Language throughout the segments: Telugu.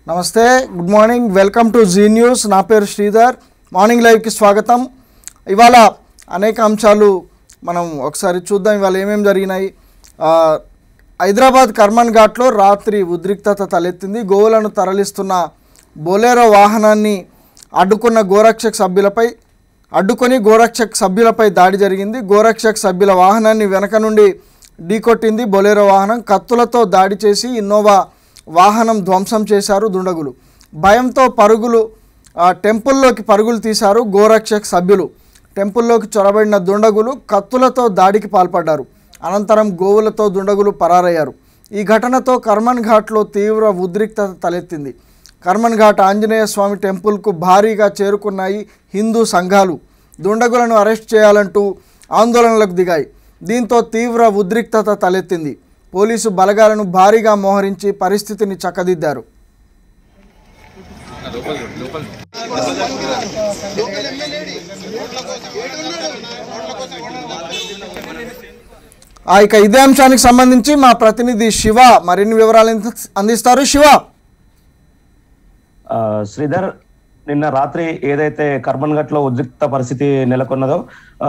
నమస్తే good morning welcome to Zee News నా పేరు శ్రీధర్ మార్నింగ్ లైవ్కి స్వాగతం ఇవాళ అనేక అంశాలు మనం ఒకసారి చూద్దాం ఇవాళ ఏమేమి జరిగినాయి ఆ, హైదరాబాద్ కర్మన్ ఘాట్లో రాత్రి ఉద్రిక్తత తలెత్తింది గోవులను తరలిస్తున్న బొలేరో వాహనాన్ని అడ్డుకున్న గోరక్షక్ సభ్యులపై అడ్డుకొని గోరక్షక్ సభ్యులపై దాడి జరిగింది గోరక్షక్ సభ్యుల వాహనాన్ని వెనక నుండి ఢీకొట్టింది బొలేరో వాహనం కత్తులతో దాడి చేసి ఇన్నోవా వాహనం ధ్వంసం చేశారు దుండగులు భయంతో పరుగులు ఆ, టెంపుల్లోకి పరుగులు తీశారు గోరక్షక్ సభ్యులు టెంపుల్లోకి చొరబడిన దుండగులు కత్తులతో దాడికి పాల్పడ్డారు అనంతరం గోవులతో దుండగులు పరారయ్యారు ఈ ఘటనతో కర్మన్ ఘాట్లో తీవ్ర ఉద్రిక్తత తలెత్తింది కర్మన్ ఘాట్ ఆంజనేయ స్వామి టెంపుల్కు భారీగా చేరుకున్నాయి హిందూ సంఘాలు దుండగులను అరెస్ట్ చేయాలంటూ ఆందోళనలకు దిగాయి దీంతో తీవ్ర ఉద్రిక్తత తలెత్తింది పోలీసు బలగాలను భారీగా మోహరించి పరిస్థితిని చక్కదిద్దారు ఆ, ఇక ఇదే అంశానికి సంబంధించి మా ప్రతినిధి శివ మరిన్ని వివరాలు అంది- అందిస్తారు శివ ఆ, శ్రీధర్ నిన్న రాత్రి ఏదైతే కర్మన్ ఘట్లో ఉద్రిక్త పరిస్థితి నెలకొన్నదో ఆ,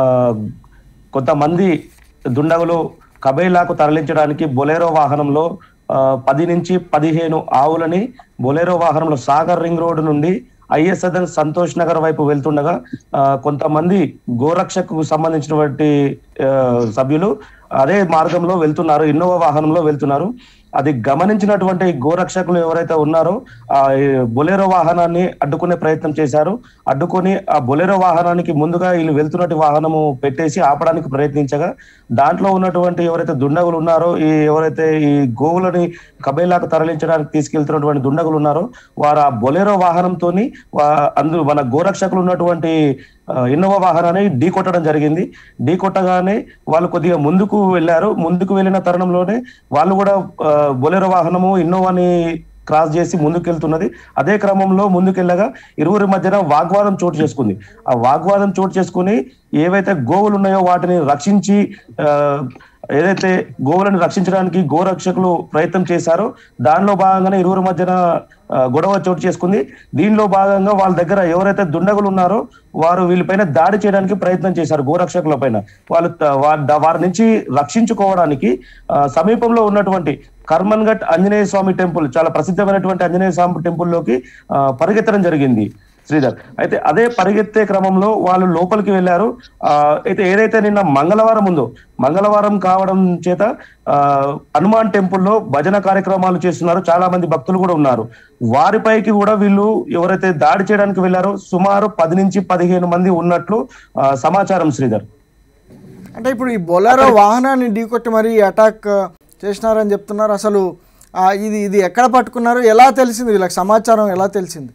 కొంతమంది దుండగులు కబైలాకు తరలించడానికి బొలేరో వాహనంలో ఆ, పది నుంచి పదిహేను ఆవులని బొలేరో వాహనంలో సాగర్ రింగ్ రోడ్డు నుండి ఐఎస్ఎన్ సంతోష్ నగర్ వైపు వెళ్తుండగా ఆ, కొంతమంది గోరక్షకు సంబంధించినటువంటి ఆ, సభ్యులు అదే మార్గంలో వెళ్తున్నారు ఇన్నోవా వాహనంలో వెళ్తున్నారు అది గమనించినటువంటి గోరక్షకులు ఎవరైతే ఉన్నారో ఆ ఈ బొలెరో వాహనాన్ని అడ్డుకునే ప్రయత్నం చేశారు అడ్డుకొని ఆ బొలెరో వాహనానికి ముందుగా వీళ్ళు వెళ్తున్నట్టు వాహనము పెట్టేసి ఆపడానికి ప్రయత్నించగా దాంట్లో ఉన్నటువంటి ఎవరైతే దుండగులు ఉన్నారో ఈ ఎవరైతే ఈ గోవులని కబేలాకు తరలించడానికి తీసుకెళ్తున్నటువంటి దుండగులు ఉన్నారో వారు ఆ బొలెరో వాహనంతో అందు మన గోరక్షకులు ఉన్నటువంటి ఆ, ఇన్నోవా వాహనాన్ని ఢీ కొట్టడం జరిగింది ఢీ కొట్టగానే వాళ్ళు కొద్దిగా ముందుకు వెళ్ళారు ముందుకు వెళ్ళిన తరుణంలోనే వాళ్ళు కూడా ఆ, బొలెరో వాహనము ఇన్నోవాని క్రాస్ చేసి ముందుకు వెళ్తున్నది అదే క్రమంలో ముందుకెళ్ళగా ఇరువురి మధ్యన వాగ్వాదం చోటు చేసుకుంది ఆ వాగ్వాదం చోటు చేసుకుని ఏవైతే గోవులు ఉన్నాయో వాటిని రక్షించి ఆ, ఏదైతే గోవులను రక్షించడానికి గోరక్షకులు ప్రయత్నం చేశారో దానిలో భాగంగానే ఇరువురి మధ్యన ఆ, గొడవ చోటు చేసుకుంది దీనిలో భాగంగా వాళ్ళ దగ్గర ఎవరైతే దుండగులు ఉన్నారో వారు వీళ్ళపైన దాడి చేయడానికి ప్రయత్నం చేశారు గోరక్షకుల పైన వాళ్ళు త- వా- ద- వారి నుంచి రక్షించుకోవడానికి ఆ, సమీపంలో ఉన్నటువంటి కర్మన్ ఘట్ ఆంజనేయ స్వామి టెంపుల్ చాలా ప్రసిద్ధమైనటువంటి ఆంజనేయ స్వామి టెంపుల్ లోకి ఆ, పరిగెత్తడం జరిగింది శ్రీధర్ అయితే అదే పరిగెత్తే క్రమంలో వాళ్ళు లోపలికి వెళ్ళారు ఆ అయితే ఏదైతే నిన్న మంగళవారం ఉందో మంగళవారం కావడం చేత ఆ హనుమాన్ టెంపుల్లో భజన కార్యక్రమాలు చేస్తున్నారు చాలా మంది భక్తులు కూడా ఉన్నారు వారిపైకి కూడా వీళ్ళు ఎవరైతే దాడి చేయడానికి వెళ్ళారో సుమారు పది నుంచి పదిహేను మంది ఉన్నట్లు ఆ, సమాచారం శ్రీధర్ అంటే ఇప్పుడు ఈ బొలారో వాహనాన్ని ఢీకొట్టి మరీ అటాక్ చేసినారని చెప్తున్నారు అసలు ఆ, ఇది ఇది ఎక్కడ పట్టుకున్నారు ఎలా తెలిసింది వీళ్ళకి సమాచారం ఎలా తెలిసింది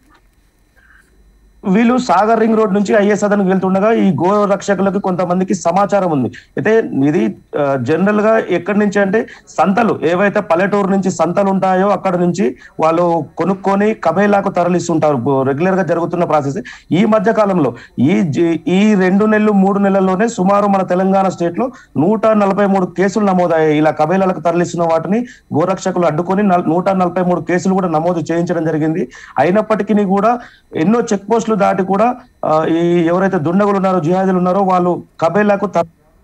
వీళ్ళు సాగర్ రింగ్ రోడ్ నుంచి ఐఎస్ అదనకు వెళ్తుండగా ఈ గో రక్షకులకు కొంతమందికి సమాచారం ఉంది అయితే ఇది ఆ, జనరల్ గా ఎక్కడి నుంచి అంటే సంతలు ఏవైతే పల్లెటూరు నుంచి సంతలు ఉంటాయో అక్కడ నుంచి వాళ్ళు కొనుక్కొని కబేలాకు తరలిస్తుంటారు రెగ్యులర్ గా జరుగుతున్న ప్రాసెస్ ఈ మధ్య కాలంలో ఈ జి- ఈ రెండు నెలలు మూడు నెలల్లోనే సుమారు మన తెలంగాణ స్టేట్ లో నూట నలభై మూడు కేసులు నమోదయ్యాయి ఇలా కబేలాలకు తరలిస్తున్న వాటిని గోరక్షకులు అడ్డుకొని నల్- నూట నలభై మూడు కేసులు కూడా నమోదు చేయించడం జరిగింది అయినప్పటికీ కూడా ఎన్నో చెక్ పోస్టులు దాటి కూడా ఆ, ఈ ఎవరైతే దుండగులు ఉన్నారో జిహాదీలు ఉన్నారో వాళ్ళు కబేలాకు త-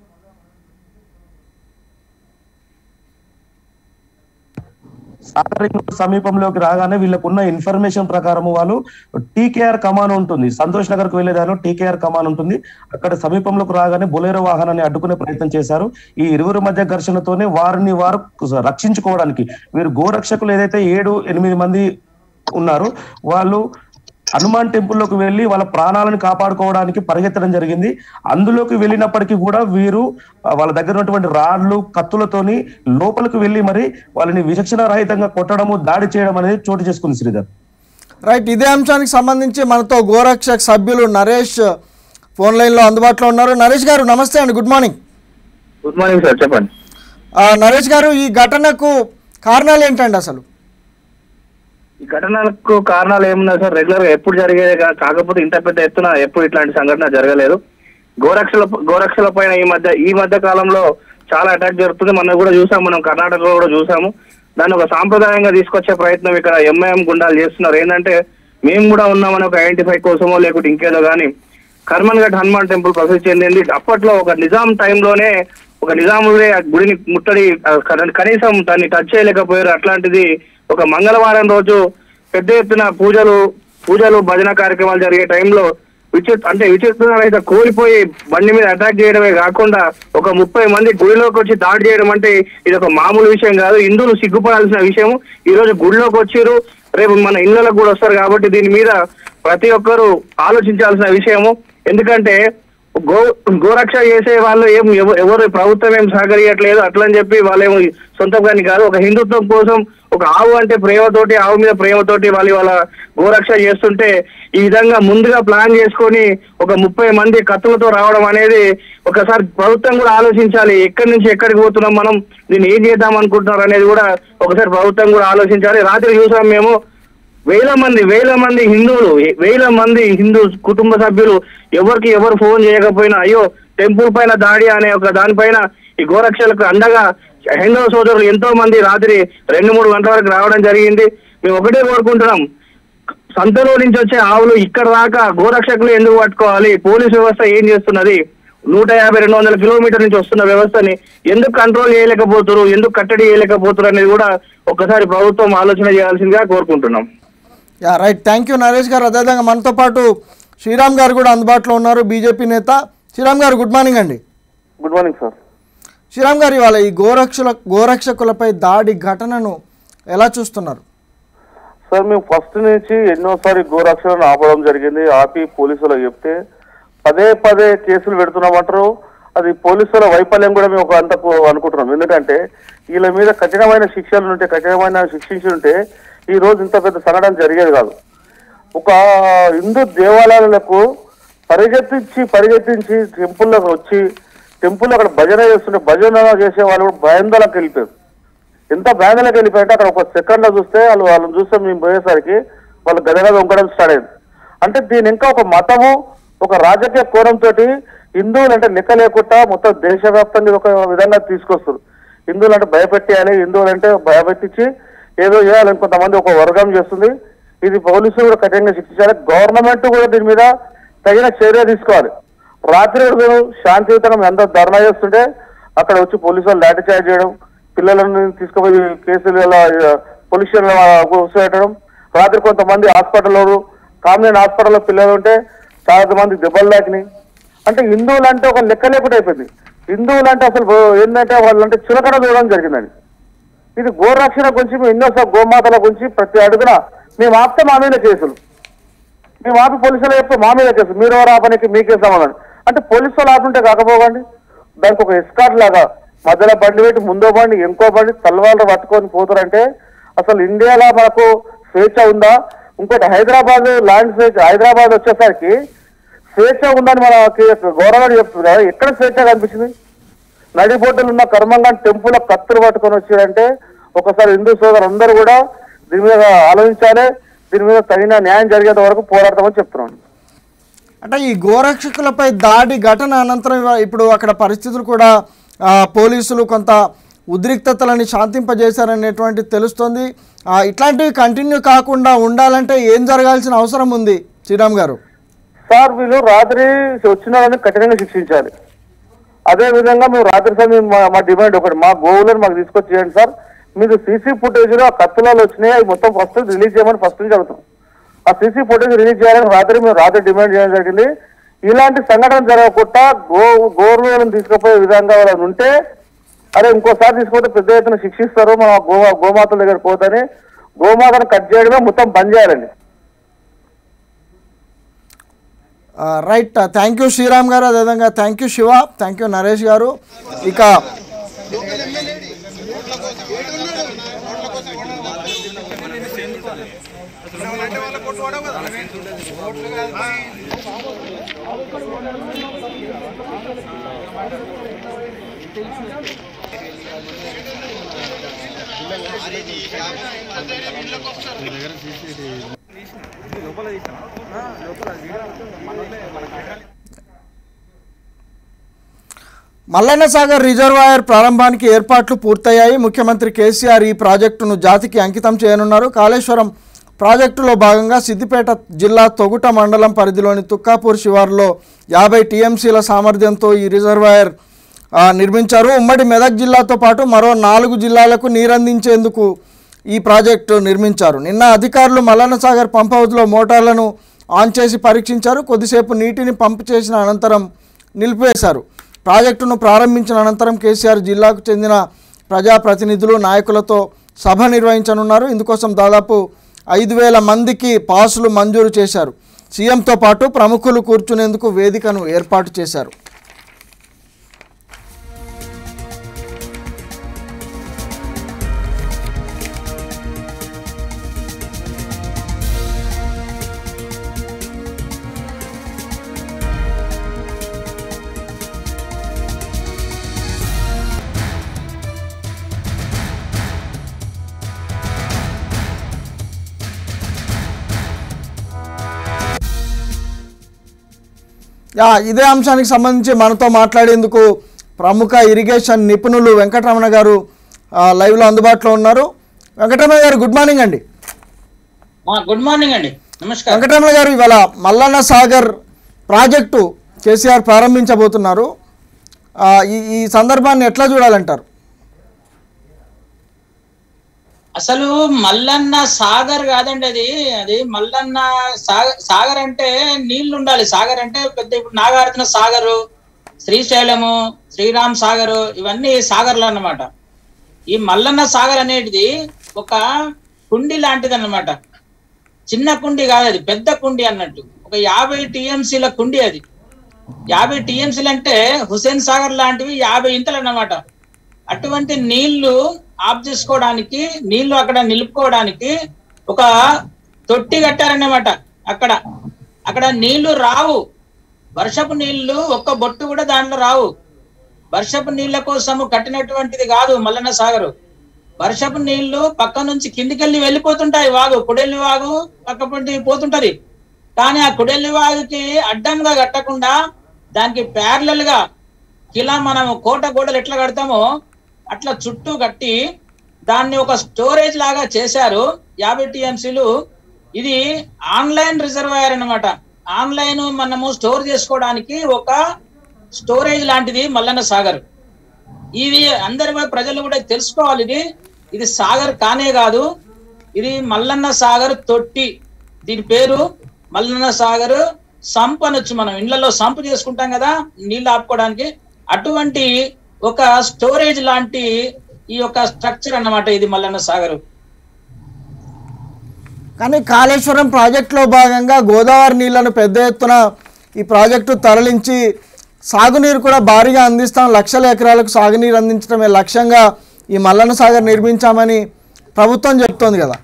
సాగర్ సమీపంలోకి రాగానే వీళ్ళకున్న ఇన్ఫర్మేషన్ ప్రకారం వాళ్ళు టీకేఆర్ కమాన్ ఉంటుంది సంతోష్ నగర్ కు వెళ్లే దారిలో టీకేఆర్ కమాన్ ఉంటుంది అక్కడ సమీపంలోకి రాగానే బొలేరో వాహనాన్ని అడ్డుకునే ప్రయత్నం చేశారు ఈ ఇరువురి మధ్య ఘర్షణతోనే వారిని వారు రక్షించుకోవడానికి వీరు గోరక్షకులు ఏదైతే ఏడు ఎనిమిది మంది ఉన్నారు వాళ్ళు హనుమాన్ టెంపుల్లోకి వెళ్ళి వాళ్ళ ప్రాణాలను కాపాడుకోవడానికి పరిగెత్తడం జరిగింది అందులోకి వెళ్ళినప్పటికీ కూడా వీరు ఆ, వాళ్ళ దగ్గర ఉన్నటువంటి రాళ్లు కత్తులతోని లోపలికి వెళ్ళి మరి వాళ్ళని విచక్షణ రహితంగా కొట్టడము దాడి చేయడం అనేది చోటు చేసుకుంది శ్రీధర్ రైట్ ఇదే అంశానికి సంబంధించి మనతో గోరక్షక్ సభ్యులు నరేష్ ఫోన్ లైన్లో అందుబాటులో ఉన్నారు నరేష్ గారు నమస్తే అండి good morning good morning sir చెప్పండి ఆ, నరేష్ గారు ఈ ఘటనకు కారణాలు ఏంటండి అసలు ఈ ఘటనలకు కారణాలు ఏమున్నాయి సార్ రెగ్యులర్ గా ఎప్పుడు జరిగేదే కా- కాకపోతే ఇంత పెద్ద ఎత్తున ఎప్పుడు ఇట్లాంటి సంఘటన జరగలేదు గోరక్షల గోరక్షల పైన ఈ మధ్య ఈ మధ్య కాలంలో చాలా అటాక్ జరుగుతుంది మనం కూడా చూసాం మనం కర్ణాటకలో కూడా చూసాము దాన్ని ఒక సాంప్రదాయంగా తీసుకొచ్చే ప్రయత్నం ఇక్కడ ఎంఐఎం గుండాలు చేస్తున్నారు ఏంటంటే మేము కూడా ఉన్నామని ఒక ఐడెంటిఫై కోసమో లేకుంటే ఇంకేదో కానీ కర్మన్ ఘట్ హనుమాన్ టెంపుల్ ప్రసిద్ధి చెందింది అప్పట్లో ఒక నిజాం టైంలోనే ఒక నిజాములే ఆ గుడిని ముట్టడి ఆ, కన- కనీసం దాన్ని టచ్ చేయలేకపోయారు అట్లాంటిది ఒక మంగళవారం రోజు పెద్ద ఎత్తున పూజలు పూజలు భజన కార్యక్రమాలు జరిగే టైంలో విచిత్ర అంటే విచిత్రంగా అయితే కోల్పోయి బండి మీద అటాక్ చేయడమే కాకుండా ఒక ముప్పై మంది గుడిలోకి వచ్చి దాడి చేయడం అంటే ఇది ఒక మామూలు విషయం కాదు హిందువులు సిగ్గుపడాల్సిన విషయం ఈ రోజు గుడిలోకి వచ్చారు రేపు మన ఇళ్ళలకు కూడా వస్తారు కాబట్టి దీని మీద ప్రతి ఒక్కరూ ఆలోచించాల్సిన విషయము ఎందుకంటే గో గోరక్ష చేసే వాళ్ళు ఏం ఎవ- ఎవరు ప్రభుత్వం ఏం సహకరియట్లేదు అట్లని చెప్పి వాళ్ళేమో సొంతంగాని కాదు ఒక హిందుత్వం కోసం ఒక ఆవు అంటే ప్రేమతోటి ఆవు మీద ప్రేమతోటి వాళ్ళు వాళ్ళ గోరక్ష చేస్తుంటే ఈ విధంగా ముందుగా ప్లాన్ చేసుకొని ఒక ముప్పై మంది కత్తులతో రావడం అనేది ఒకసారి ప్రభుత్వం కూడా ఆలోచించాలి ఎక్కడి నుంచి ఎక్కడికి పోతున్నాం మనం దీన్ని ఏం చేద్దాం అనుకుంటున్నారు అనేది కూడా ఒకసారి ప్రభుత్వం కూడా ఆలోచించాలి రాత్రి చూసాం మేము వేల మంది వేల మంది హిందువులు వేల మంది హిందూ కుటుంబ సభ్యులు ఎవరికి ఎవరు ఫోన్ చేయకపోయినా అయ్యో టెంపుల్ పైన దాడి అనే ఒక దానిపైన ఈ గోరక్షలకు అండగా హైందవ సోదరులు ఎంతో మంది రాత్రి రెండు మూడు గంటల వరకు రావడం జరిగింది మేము ఒకటే కోరుకుంటున్నాం సంతలో నుంచి వచ్చే ఆవులు ఇక్కడ దాకా గోరక్షకులు ఎందుకు పట్టుకోవాలి పోలీస్ వ్యవస్థ ఏం చేస్తున్నది నూట యాభై రెండు వందల కిలోమీటర్ నుంచి వస్తున్న వ్యవస్థని ఎందుకు కంట్రోల్ చేయలేకపోతున్నారు ఎందుకు కట్టడి చేయలేకపోతున్నారు అనేది కూడా ఒక్కసారి ప్రభుత్వం ఆలోచన చేయాల్సిందిగా కోరుకుంటున్నాం yeah right thank you Naresh గారు అదేవిధంగా మనతో పాటు శ్రీరామ్ గారు కూడా అందుబాటులో ఉన్నారు బీజేపీ నేత శ్రీరామ్ గారు గుడ్ మార్నింగ్ అండి గుడ్ మార్నింగ్ సార్ శ్రీరామ్ గారు ఇవాళ ఈ గోరక్షల గోరక్షకులపై దాడి ఘటనను ఎలా చూస్తున్నారు సార్ మేము ఫస్ట్ నుంచి ఎన్నోసారి గోరక్షలను ఆపడం జరిగింది ఆపి పోలీసులకు చెప్తే పదే పదే కేసులు పెడుతున్నామంటారు అది పోలీసుల వైఫల్యం కూడా మేము ఒక అంతకు అనుకుంటున్నాం ఎందుకంటే వీళ్ళ మీద కఠినమైన శిక్షలు ఉంటే కఠినమైన శిక్షించి ఉంటే ఈ రోజు ఇంత పెద్ద సంఘటన జరిగేది కాదు ఒక హిందూ దేవాలయాలకు పరిగెత్తించి పరిగెత్తించి టెంపుల్లోకి వచ్చి టెంపుల్ అక్కడ భజన చేస్తుంటే భజన చేసే వాళ్ళు కూడా భయందలకు వెళ్ళిపోయారు ఎంత భయాందోళనకి వెళ్ళిపోయారంటే అక్కడ ఒక సెకండ్ లో చూస్తే వాళ్ళు వాళ్ళని చూస్తే మేము పోయేసరికి వాళ్ళు గదగద వంకడం స్టార్ట్ అయింది అంటే దీని ఇంకా ఒక మతము ఒక రాజకీయ కోణంతో హిందువులు అంటే లెక్క లేకుండా మొత్తం దేశవ్యాప్తంగా ఇది ఒక విధంగా తీసుకొస్తారు హిందువులు అంటే భయపెట్టేయాలి హిందువులు అంటే భయపెట్టించి ఏదో చేయాలని కొంతమంది ఒక వర్గం చేస్తుంది ఇది పోలీసులు కూడా కఠినంగా శిక్షించాలి గవర్నమెంట్ కూడా దీని మీద తగిన చర్య తీసుకోవాలి రాత్రి వేళ శాంతియుతంగా ఎంత ధర్నా చేస్తుంటే అక్కడ వచ్చి పోలీసు వాళ్ళు లాఠీ చార్జ్ చేయడం పిల్లలను తీసుకుపోయి కేసులు ఇలా, ఆ, పోలీస్ స్టేషన్లో కూర్చోబెట్టడం రాత్రి కొంతమంది హాస్పిటల్లో కామినేని హాస్పిటల్లో పిల్లలు ఉంటే చాలా మంది దెబ్బలు తాకినాయి అంటే హిందువులు అంటే ఒక లెక్క లేకుండా అయిపోయింది హిందువులు అంటే అసలు ఓ- ఏంటంటే వాళ్ళంటే చులకన చూడడం జరిగిందని ఇది గోరక్షణ గురించి మేము ఎన్నోసార్లు గోమాతల గురించి ప్రతి అడుగున మేము ఆపితే మా మీద కేసులు మేము ఆపి పోలీసులు చెప్తే మా మీద కేసు మీరు ఎవరు ఆపనికి మీకే సమాధానం అంటే పోలీసు వాళ్ళు ఆపుంటే కాకపోకండి దానికి ఒక ఎస్కాట్ లాగా మధ్యలో బండి పెట్టి ముందో బండి ఇంకో బండి తలవాళ్ళు పట్టుకొని పోతారంటే అసలు ఇండియాలో మనకు స్వేచ్ఛ ఉందా ఇంకోటి హైదరాబాద్ ల్యాండ్ స్వేచ్ఛ హైదరాబాద్ వచ్చేసరికి స్వేచ్ఛ ఉందని మన గవర్నమెంట్ చెప్తుంది కదా ఎక్కడ స్వేచ్ఛ కనిపించింది నడిబొడ్డులు ఉన్న కర్మంగాన్ టెంపుల్ కత్తులు పట్టుకొని వచ్చారంటే ఒకసారి హిందూ సోదరు అందరూ కూడా దీని మీద ఆలోచించాలి దీని మీద తగిన న్యాయం జరిగేంత వరకు పోరాడతామని చెప్తున్నాను అంటే ఈ గోరక్షకులపై దాడి ఘటన అనంతరం ఇవా- ఇప్పుడు అక్కడ పరిస్థితులు కూడా ఆ, పోలీసులు కొంత ఉద్రిక్తతలని శాంతింపజేశారనేటువంటి తెలుస్తుంది ఆ, ఇట్లాంటివి కంటిన్యూ కాకుండా ఉండాలంటే ఏం జరగాల్సిన అవసరం ఉంది శ్రీరామ్ గారు సార్ వీళ్ళు రాత్రి వచ్చిన వాళ్ళని కఠినంగా శిక్షించాలి అదే విధంగా మేము రాత్రి సమయం మా- మా డిమాండ్ ఒకటి మా గోవులను మాకు తీసుకొచ్చి చేయండి సార్ మీరు సీసీ ఫుటేజ్ లో ఆ కత్తులాలు వచ్చినాయి అవి మొత్తం ఫస్ట్ రిలీజ్ చేయమని ఫస్ట్ నుంచి అడుగుతాం ఆ సీసీ ఫుటేజ్ రిలీజ్ చేయాలని రాత్రి మేము రాత్రి డిమాండ్ చేయడం జరిగింది ఇలాంటి సంఘటన జరగకుండా గో గోరులను తీసుకుపోయే విధంగా వాళ్ళని ఉంటే అరే ఇంకోసారి తీసుకుంటే పెద్ద ఎత్తున శిక్షిస్తారు మా గో గోమాతల దగ్గర పోతని గోమాతను కట్ చేయడమే మొత్తం బంద్ చేయాలండి రైట్ థ్యాంక్ యూ శ్రీరామ్ గారు అదేవిధంగా thank you Shiva thank you Naresh గారు ఇక మల్లన్న సాగర్ రిజర్వాయర్ ప్రారంభానికి ఏర్పాట్లు పూర్తయ్యాయి ముఖ్యమంత్రి కేసీఆర్ ఈ ప్రాజెక్టును జాతికి అంకితం చేయనున్నారు కాళేశ్వరం ప్రాజెక్టులో భాగంగా సిద్దిపేట జిల్లా తొగుట మండలం పరిధిలోని తుక్కాపూర్ శివారులో యాభై టీఎంసీల సామర్థ్యంతో ఈ రిజర్వాయర్ ఆ, నిర్మించారు ఉమ్మడి మెదక్ జిల్లాతో పాటు మరో నాలుగు జిల్లాలకు నీరందించేందుకు ఈ ప్రాజెక్టు నిర్మించారు నిన్న అధికారులు మల్లన్న సాగర్ పంప్ హౌస్లో మోటార్లను ఆన్ చేసి పరీక్షించారు కొద్దిసేపు నీటిని పంప్ చేసిన అనంతరం నిలిపివేశారు ప్రాజెక్టును ప్రారంభించిన అనంతరం కేసీఆర్ జిల్లాకు చెందిన ప్రజాప్రతినిధులు నాయకులతో సభ నిర్వహించనున్నారు ఇందుకోసం దాదాపు ఐదు వేల మందికి పాసులు మంజూరు చేశారు సీఎంతో పాటు ప్రముఖులు కూర్చునేందుకు వేదికను ఏర్పాటు చేశారు యా ఇదే అంశానికి సంబంధించి మనతో మాట్లాడేందుకు ప్రముఖ ఇరిగేషన్ నిపుణులు వెంకటరమణ గారు ఆ, లైవ్లో అందుబాటులో ఉన్నారు వెంకటరమణ గారు గుడ్ మార్నింగ్ అండి ఆ, గుడ్ మార్నింగ్ అండి నమస్కారం వెంకటరమణ గారు ఇవాళ మల్లన్న సాగర్ ప్రాజెక్టు కేసీఆర్ ప్రారంభించబోతున్నారు ఆ, ఈ ఈ సందర్భాన్ని ఎట్లా చూడాలంటారు అసలు మల్లన్న సాగర్ కాదండి అది అది మల్లన్న సాగర్ సాగర్ అంటే నీళ్లు ఉండాలి సాగర్ అంటే పెద్ద ఇప్పుడు నాగార్జున సాగరు శ్రీశైలము శ్రీరామ్ సాగరు ఇవన్నీ సాగర్లు అన్నమాట ఈ మల్లన్న సాగర్ అనేది ఒక కుండి లాంటిది అన్నమాట చిన్న కుండి కాదు అది పెద్ద కుండి అన్నట్టు ఒక యాభై టీఎంసీల కుండి అది యాభై టీఎంసీలు అంటే హుసేన్ సాగర్ లాంటివి యాభై ఇంతలు అన్నమాట అటువంటి నీళ్లు ఆఫ్ చేసుకోవడానికి నీళ్లు అక్కడ నిలుపుకోవడానికి ఒక తొట్టి కట్టారన్నమాట అక్కడ అక్కడ నీళ్లు రావు వర్షపు నీళ్లు ఒక్క బొట్టు కూడా దాంట్లో రావు వర్షపు నీళ్ల కోసము కట్టినటువంటిది కాదు మల్లన్న సాగరు వర్షపు నీళ్లు పక్క నుంచి కిందికెళ్ళి వెళ్ళిపోతుంటాయి వాగు కుడెల్లి వాగు పక్క పొంటి పోతుంటది కానీ ఆ కుడెల్లి వాగుకి అడ్డంగా కట్టకుండా దానికి ప్యారలల్ గా కిలా మనం కోట గోడలు ఎట్లా కడతామో అట్లా చుట్టూ కట్టి దాన్ని ఒక స్టోరేజ్ లాగా చేశారు యాభై టీఎంసీలు ఇది ఆన్లైన్ రిజర్వాయర్ అన్నమాట ఆన్లైన్ మనము స్టోర్ చేసుకోవడానికి ఒక స్టోరేజ్ లాంటిది మల్లన్న సాగర్ ఇది అందరి ప్రజలు కూడా తెలుసుకోవాలి ఇది ఇది సాగర్ కానే కాదు ఇది మల్లన్న సాగర్ తొట్టి దీని పేరు మల్లన్న సాగర్ సంప్ అనొచ్చు మనం ఇళ్లలో సంప్ చేసుకుంటాం కదా నీళ్లు ఆపుకోవడానికి అటువంటి ఒక స్టోరేజ్ లాంటి ఈ యొక్క స్ట్రక్చర్ అన్నమాట ఇది మల్లన్న సాగర్ కానీ కాళేశ్వరం ప్రాజెక్టులో భాగంగా గోదావరి నీళ్లను పెద్ద ఎత్తున ఈ ప్రాజెక్టు తరలించి సాగునీరు కూడా భారీగా అందిస్తాం లక్షల ఎకరాలకు సాగునీరు అందించడమే లక్ష్యంగా ఈ మల్లన్న సాగర్ నిర్మించామని ప్రభుత్వం చెప్తోంది కదా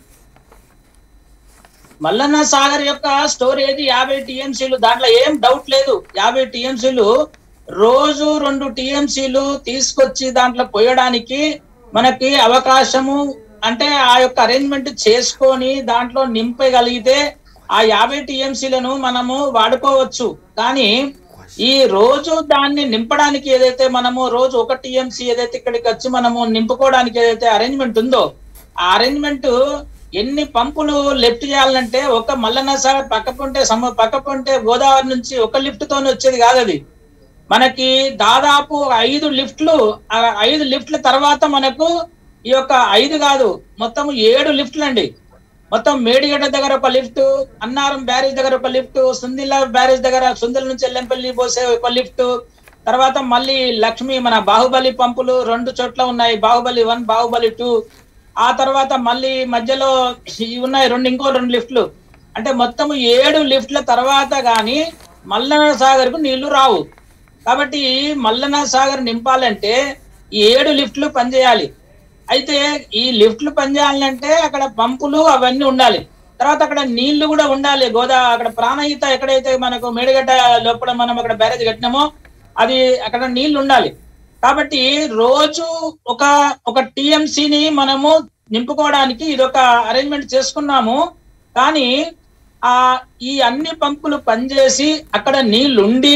మల్లన్న సాగర్ యొక్క స్టోరేజ్ యాభై టీఎంసీలు దాంట్లో ఏం డౌట్ లేదు యాభై టీఎంసీలు రోజు రెండు టీఎంసీలు తీసుకొచ్చి దాంట్లో పోయడానికి మనకి అవకాశము అంటే ఆ యొక్క అరేంజ్మెంట్ చేసుకొని దాంట్లో నింపగలిగితే ఆ యాభై టీఎంసీలను మనము వాడుకోవచ్చు కానీ ఈ రోజు దాన్ని నింపడానికి ఏదైతే మనము రోజు ఒక టీఎంసీ ఏదైతే ఇక్కడికి వచ్చి మనము నింపుకోవడానికి ఏదైతే అరేంజ్మెంట్ ఉందో ఆ అరేంజ్మెంట్ ఎన్ని పంపులు లిఫ్ట్ చేయాలంటే ఒక మల్లన్న సాగర్ పక్క పొంటే సమ పక్క పొంటే గోదావరి నుంచి ఒక లిఫ్ట్ తోనే వచ్చేది కాదు అది మనకి దాదాపు ఐదు లిఫ్ట్లు ఆ ఐదు లిఫ్ట్ల తర్వాత మనకు ఈ యొక్క ఐదు కాదు మొత్తం ఏడు లిఫ్ట్లు అండి మొత్తం మేడిగడ్డ దగ్గర ఒక లిఫ్ట్ అన్నారం బ్యారేజ్ దగ్గర ఒక లిఫ్ట్ సుందిల్ల బ్యారేజ్ దగ్గర సుందిల నుంచి ఎల్లంపల్లి పోసే ఒక లిఫ్ట్ తర్వాత మళ్ళీ లక్ష్మి మన బాహుబలి పంపులు రెండు చోట్ల ఉన్నాయి బాహుబలి వన్ బాహుబలి టూ ఆ తర్వాత మళ్ళీ మధ్యలో ఇవి ఉన్నాయి రెండు ఇంకో రెండు లిఫ్ట్లు అంటే మొత్తం ఏడు లిఫ్ట్ల తర్వాత గాని మల్లన సాగర్ కు నీళ్లు రావు కాబట్టి మల్లన సాగర్ నింపాలంటే ఈ ఏడు లిఫ్ట్లు పనిచేయాలి అయితే ఈ లిఫ్ట్లు పనిచేయాలంటే అక్కడ పంపులు అవన్నీ ఉండాలి తర్వాత అక్కడ నీళ్లు కూడా ఉండాలి గోదా అక్కడ ప్రాణహిత ఎక్కడైతే మనకు మేడిగడ్డ లోపల మనం అక్కడ బ్యారేజ్ కట్టినామో అది అక్కడ నీళ్లు ఉండాలి కాబట్టి రోజు ఒక ఒక టీఎంసీని మనము నింపుకోవడానికి ఇది ఒక అరేంజ్మెంట్ చేసుకున్నాము కానీ ఆ ఈ అన్ని పంపులు పనిచేసి అక్కడ నీళ్లుండి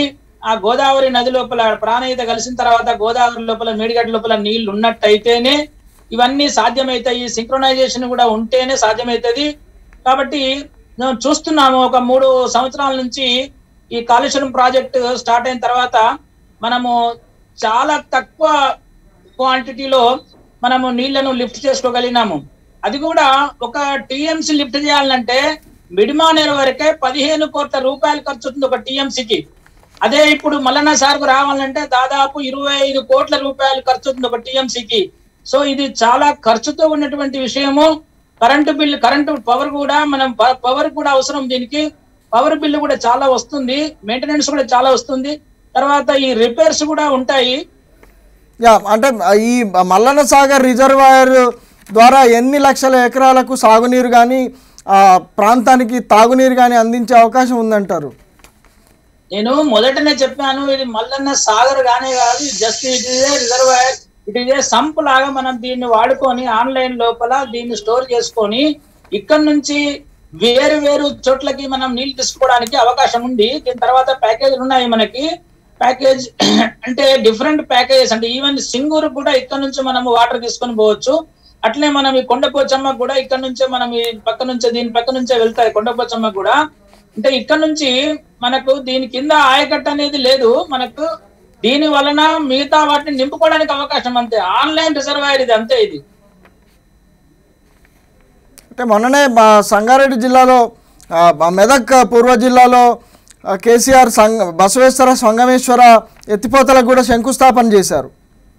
ఆ గోదావరి నది లోపల ప్రాణహిత కలిసిన తర్వాత గోదావరి లోపల మేడిగడ్డ లోపల నీళ్లు ఉన్నట్టయితేనే ఇవన్నీ సాధ్యమవుతాయి సింక్రొనైజేషన్ కూడా ఉంటేనే సాధ్యమవుతుంది కాబట్టి మేము చూస్తున్నాము ఒక మూడు సంవత్సరాల నుంచి ఈ కాళేశ్వరం ప్రాజెక్ట్ స్టార్ట్ అయిన తర్వాత మనము చాలా తక్కువ క్వాంటిటీలో మనము నీళ్లను లిఫ్ట్ చేసుకోగలిగినాము అది కూడా ఒక టీఎంసీ లిఫ్ట్ చేయాలంటే మిడిమానేరు వరకే పదిహేను కోట్ల రూపాయలు ఖర్చు అవుతుంది ఒక టీఎంసీకి అదే ఇప్పుడు మల్లన్న సార్కు రావాలంటే దాదాపు ఇరవై ఐదు కోట్ల రూపాయలు ఖర్చు అవుతుంది ఒక టీఎంసీకి సో ఇది చాలా ఖర్చుతో ఉన్నటువంటి విషయము కరెంటు బిల్లు కరెంటు పవర్ కూడా మనం పవర్ కూడా అవసరం దీనికి పవర్ బిల్లు కూడా చాలా వస్తుంది మెయింటెనెన్స్ కూడా చాలా వస్తుంది తర్వాత ఈ రిపేర్స్ కూడా ఉంటాయి యా అంటే ఈ మల్లన్న సాగర్ రిజర్వాయర్ ద్వారా ఎన్ని లక్షల ఎకరాలకు సాగునీరు కానీ ఆ ప్రాంతానికి తాగునీరు కానీ అందించే అవకాశం ఉందంటారు నేను మొదటనే చెప్పాను ఇది మల్లన్న సాగర్ గానే కాదు just it is a reservoir it is a sump లాగా మనం దీన్ని వాడుకొని ఆన్లైన్ లోపల దీన్ని స్టోర్ చేసుకొని ఇక్కడ నుంచి వేరు వేరు చోట్లకి మనం నీళ్లు తీసుకోవడానికి అవకాశం ఉంది దీని తర్వాత ప్యాకేజీలు ఉన్నాయి మనకి ప్యాకేజ్ అంటే డిఫరెంట్ ప్యాకేజెస్ అంటే ఈవెన్ సింగూరు కూడా ఇక్కడ నుంచి మనం వాటర్ తీసుకొని పోవచ్చు అట్లే మనం ఈ కొండపోచమ్మ కూడా ఇక్కడ నుంచే మనం ఈ పక్క నుంచే దీని పక్క నుంచే వెళ్తాయి కొండపోచమ్మ కూడా అంటే ఇక్కడ నుంచి మనకు దీని కింద ఆయకట్ట అనేది లేదు మనకు దీని వలన మిగతా వాటిని నింపుకోవడానికి అవకాశం అంతే ఆన్లైన్ రిజర్వాయర్ ఇది అంతే ఇది అంటే మొన్ననే మా సంగారెడ్డి జిల్లాలో ఆ, మా మెదక్ పూర్వ జిల్లాలో ఆ, కేసీఆర్ సంగ బసవేశ్వర సంగమేశ్వర ఎత్తిపోతలకు కూడా శంకుస్థాపన చేశారు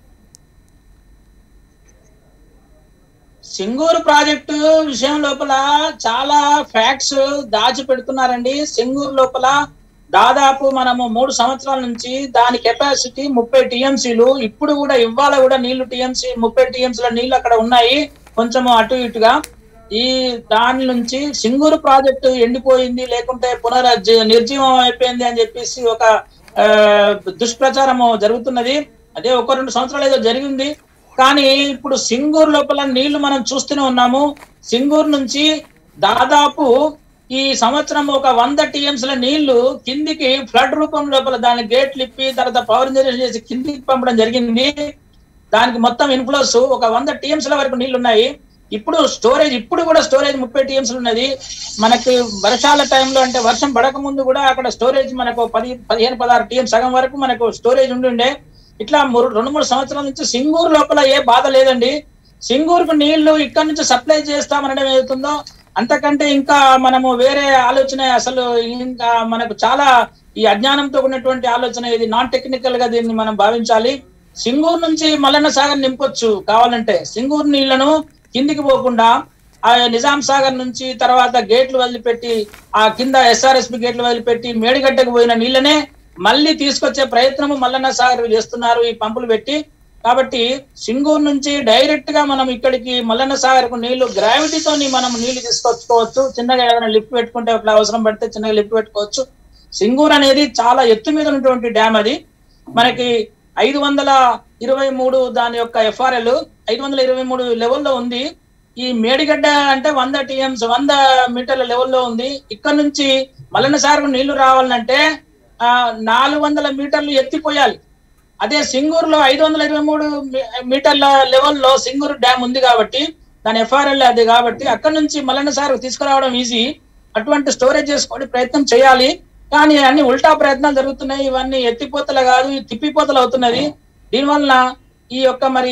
సింగూరు ప్రాజెక్టు విషయం లోపల చాలా ఫ్యాక్ట్స్ దాచి పెడుతున్నారండి సింగూరు లోపల దాదాపు మనము మూడు సంవత్సరాల నుంచి దాని కెపాసిటీ ముప్పై టీఎంసీలు ఇప్పుడు కూడా ఇవాళ కూడా నీళ్లు టీఎంసీ ముప్పై టీఎంసీల నీళ్లు అక్కడ ఉన్నాయి కొంచెము అటు ఇటుగా ఈ దాని నుంచి సింగూరు ప్రాజెక్టు ఎండిపోయింది లేకుంటే పునరుజ్జీ నిర్జీవం అయిపోయింది అని చెప్పేసి ఒక ఆ, దుష్ప్రచారము జరుగుతున్నది అదే ఒక రెండు సంవత్సరాలు ఏదో జరిగింది కానీ ఇప్పుడు సింగూరు లోపల నీళ్లు మనం చూస్తూనే ఉన్నాము సింగూరు నుంచి దాదాపు ఈ సంవత్సరం ఒక వంద టీఎంసీల నీళ్లు కిందికి ఫ్లడ్ రూపం లోపల దాని గేట్లు ఇప్పి తర్వాత పవర్ ఇంజనీర్ చేసి కిందికి పంపడం జరిగింది దానికి మొత్తం ఇన్ఫ్లోస్ ఒక వంద టీఎంసీల వరకు నీళ్లు ఉన్నాయి ఇప్పుడు స్టోరేజ్ ఇప్పుడు కూడా స్టోరేజ్ ముప్పై టీఎంసీలు ఉన్నది మనకి వర్షాల టైంలో అంటే వర్షం పడక ముందు కూడా అక్కడ స్టోరేజ్ మనకు పది పదిహేను పదహారు టీఎం సగం వరకు మనకు స్టోరేజ్ ఉండుండే ఇట్లా మూడు రెండు మూడు సంవత్సరాల నుంచి సింగూరు లోపల ఏ బాధ లేదండి సింగూరుకు నీళ్లు ఇక్కడ నుంచి సప్లై చేస్తామనడం ఏదవుతుందో అంతకంటే ఇంకా మనము వేరే ఆలోచన అసలు ఇంకా మనకు చాలా ఈ అజ్ఞానంతో ఉన్నటువంటి ఆలోచన ఇది నాన్ టెక్నికల్ గా దీన్ని మనం భావించాలి సింగూరు నుంచి మల్లన్న సాగర్ నింపొచ్చు కావాలంటే సింగూరు నీళ్లను కిందికి పోకుండా ఆ నిజాం సాగర్ నుంచి తర్వాత గేట్లు వదిలిపెట్టి ఆ కింద ఎస్ఆర్ఎస్పి గేట్లు వదిలిపెట్టి మేడిగడ్డకు పోయిన నీళ్ళనే మళ్ళీ తీసుకొచ్చే ప్రయత్నము మల్లన్న సాగర్ చేస్తున్నారు ఈ పంపులు పెట్టి కాబట్టి సింగూరు నుంచి డైరెక్ట్ గా మనం ఇక్కడికి మల్లన్న సాగర్ కు నీళ్లు గ్రావిటీతో మనం నీళ్లు తీసుకొచ్చుకోవచ్చు చిన్నగా ఏదైనా లిఫ్ట్ పెట్టుకుంటే అట్లా అవసరం పడితే చిన్నగా లిఫ్ట్ పెట్టుకోవచ్చు సింగూరు అనేది చాలా ఎత్తు మీద ఉన్నటువంటి డ్యామ్ అది మనకి ఐదు వందల ఇరవై మూడు దాని యొక్క ఎఫ్ఆర్ఎల్ ఐదు వందల ఇరవై మూడు లెవెల్లో ఉంది ఈ మేడిగడ్డ అంటే వంద టీఎంస్ వంద మీటర్ల లెవెల్లో ఉంది ఇక్కడ నుంచి మల్లన్న సాగర్ నీళ్లు రావాలంటే ఆ నాలుగు వందల మీటర్లు ఎత్తిపోయాలి అదే సింగూరులో ఐదు వందల ఇరవై మూడు మీటర్ల లెవెల్లో సింగూరు డ్యామ్ ఉంది కాబట్టి దాని ఎఫ్ఆర్ఎల్ అది కాబట్టి అక్కడ నుంచి మల్లన్న సార్ తీసుకురావడం ఈజీ అటువంటి స్టోరేజ్ చేసుకోవడం ప్రయత్నం చేయాలి కానీ అన్ని ఉల్టా ప్రయత్నాలు జరుగుతున్నాయి ఇవన్నీ ఎత్తిపోతలు కాదు ఈ తిప్పిపోతలు అవుతున్నది దీనివల్ల ఈ యొక్క మరి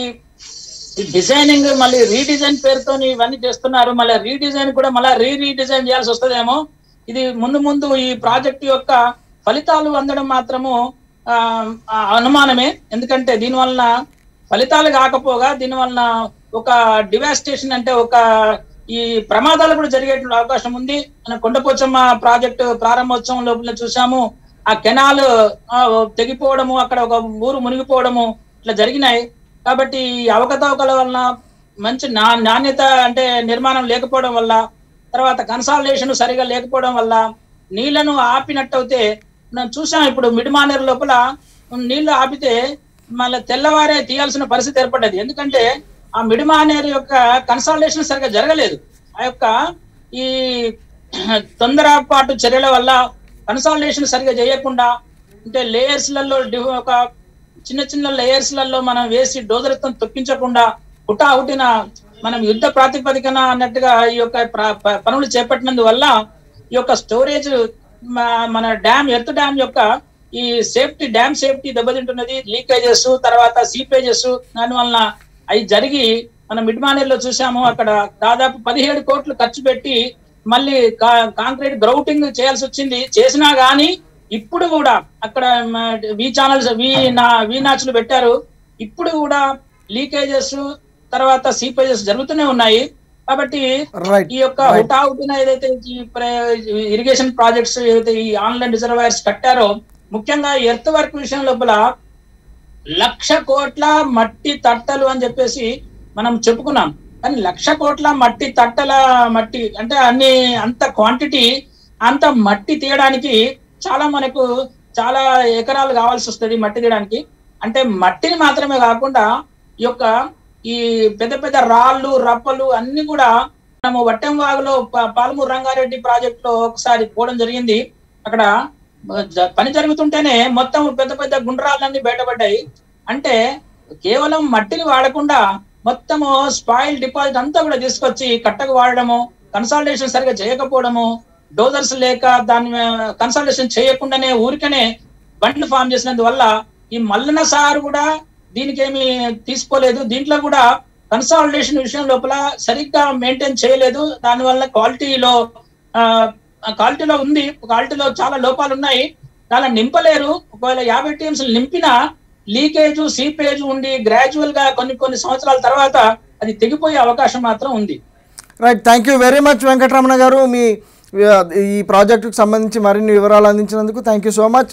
డిజైనింగ్ మళ్ళీ రీడిజైన్ పేరుతో ఇవన్నీ చేస్తున్నారు మళ్ళీ రీడిజైన్ కూడా మళ్ళీ రీ రీడిజైన్ చేయాల్సి వస్తుందేమో ఇది ముందు ముందు ఈ ప్రాజెక్ట్ యొక్క ఫలితాలు అందడం మాత్రము ఆ, ఆ, అనుమానమే ఎందుకంటే దీనివల్ల ఫలితాలు కాకపోగా దీనివల్ల ఒక డివాస్టేషన్ అంటే ఒక ఈ ప్రమాదాలు కూడా జరిగేటువంటి అవకాశం ఉంది మన కొండపోచమ్మ ప్రాజెక్టు ప్రారంభోత్సవం లోపల చూసాము ఆ కెనాల్ ఆ, తెగిపోవడము అక్కడ ఒక ఊరు మునిగిపోవడము ఇట్లా జరిగినాయి కాబట్టి ఈ అవకతవకల వలన మంచి నా నాణ్యత అంటే నిర్మాణం లేకపోవడం వల్ల తర్వాత కన్సాలిడేషన్ సరిగా లేకపోవడం వల్ల నీళ్లను ఆపినట్టయితే మనం చూసాం ఇప్పుడు మిడిమానేరు లోపల నీళ్లు ఆపితే మళ్ళీ తెల్లవారే తీయాల్సిన పరిస్థితి ఏర్పడ్డది ఎందుకంటే ఆ మిడిమానేరు యొక్క కన్సాలిడేషన్ సరిగా జరగలేదు ఆ యొక్క ఈ తొందరపాటు చర్యల వల్ల కన్సాలిడేషన్ సరిగా చేయకుండా అంటే లేయర్స్లలో ఒక చిన్న చిన్న లేయర్స్ లలో మనం వేసి డోజర్తో తొక్కించకుండా హుటాహుటిన మనం యుద్ధ ప్రాతిపదికన అన్నట్టుగా ఈ యొక్క ప్ర- ప- పనులు చేపట్టినందువల్ల ఈ యొక్క స్టోరేజ్ మన డ్యామ్ ఎర్త్ డ్యామ్ యొక్క ఈ సేఫ్టీ డ్యామ్ సేఫ్టీ దెబ్బతింటున్నది లీకేజెస్ తర్వాత సీపేజెస్ దానివల్ల అవి జరిగి మనం మిడ్ మానేర్లో చూసాము అక్కడ దాదాపు పదిహేడు కోట్లు ఖర్చు పెట్టి మళ్ళీ కా- కాంక్రీట్ గ్రౌటింగ్ చేయాల్సి వచ్చింది చేసినా గానీ ఇప్పుడు కూడా అక్కడ మ, వి ఛానల్స్ వి నా వి నాచ్లు పెట్టారు ఇప్పుడు కూడా లీకేజెస్ తర్వాత సీపేజెస్ జరుగుతూనే ఉన్నాయి కాబట్టి రైట్ ఈ యొక్క హుటాహుటిన ఏదైతే ఈ ఇరిగేషన్ ప్రాజెక్ట్స్ ఏదైతే ఈ ఆన్లైన్ రిజర్వాయర్స్ కట్టారో ముఖ్యంగా ఎర్త్ వర్క్ విషయం లోపల లక్ష కోట్ల మట్టి తట్టలు అని చెప్పేసి మనం చెప్పుకున్నాం కానీ లక్ష కోట్ల మట్టి తట్టల మట్టి అంటే అన్ని అంత క్వాంటిటీ అంత మట్టి తీయడానికి చాలా మనకు చాలా ఎకరాలు కావాల్సి వస్తుంది మట్టి తీయడానికి అంటే మట్టిని మాత్రమే కాకుండా ఈ యొక్క ఈ పెద్ద పెద్ద రాళ్ళు రప్పలు అన్ని కూడా మనము వట్టెం వాగులో ప- పాలమూరు రంగారెడ్డి ప్రాజెక్ట్ లో ఒకసారి పోవడం జరిగింది అక్కడ జ- పని జరుగుతుంటేనే మొత్తం పెద్ద పెద్ద గుండ్రాలన్నీ బయటపడ్డాయి అంటే కేవలం మట్టిని వాడకుండా మొత్తము స్పాయిల్ డిపాజిట్ అంతా కూడా తీసుకొచ్చి కట్టకు వాడడము కన్సల్టేషన్ సరిగా చేయకపోవడము డోజర్స్ లేక దాన్ని కన్సల్టేషన్ చేయకుండానే ఊరికనే బండ్లు ఫామ్ చేసినందువల్ల ఈ మల్లన సార్ కూడా దీనికి ఏమి తీసుకోలేదు దీంట్లో కూడా కన్సాలిడేషన్ విషయం లోపల సరిగ్గా మెయింటైన్ చేయలేదు దానివల్ల క్వాలిటీలో క్వాలిటీలో ఉంది క్వాలిటీలో చాలా లోపాలు ఉన్నాయి దాన్ని నింపలేరు ఒకవేళ యాభై టీమ్స్ నింపినా లీకేజ్ సీపేజ్ ఉండి గ్రాడ్యువల్ గా కొన్ని కొన్ని సంవత్సరాల తర్వాత అది తెగిపోయే అవకాశం మాత్రం ఉంది right thank you very much Venkataramana గారు మీ ఆ, ఈ ప్రాజెక్టుకు సంబంధించి మరిన్ని వివరాలు అందించినందుకు థ్యాంక్ యూ సో మచ్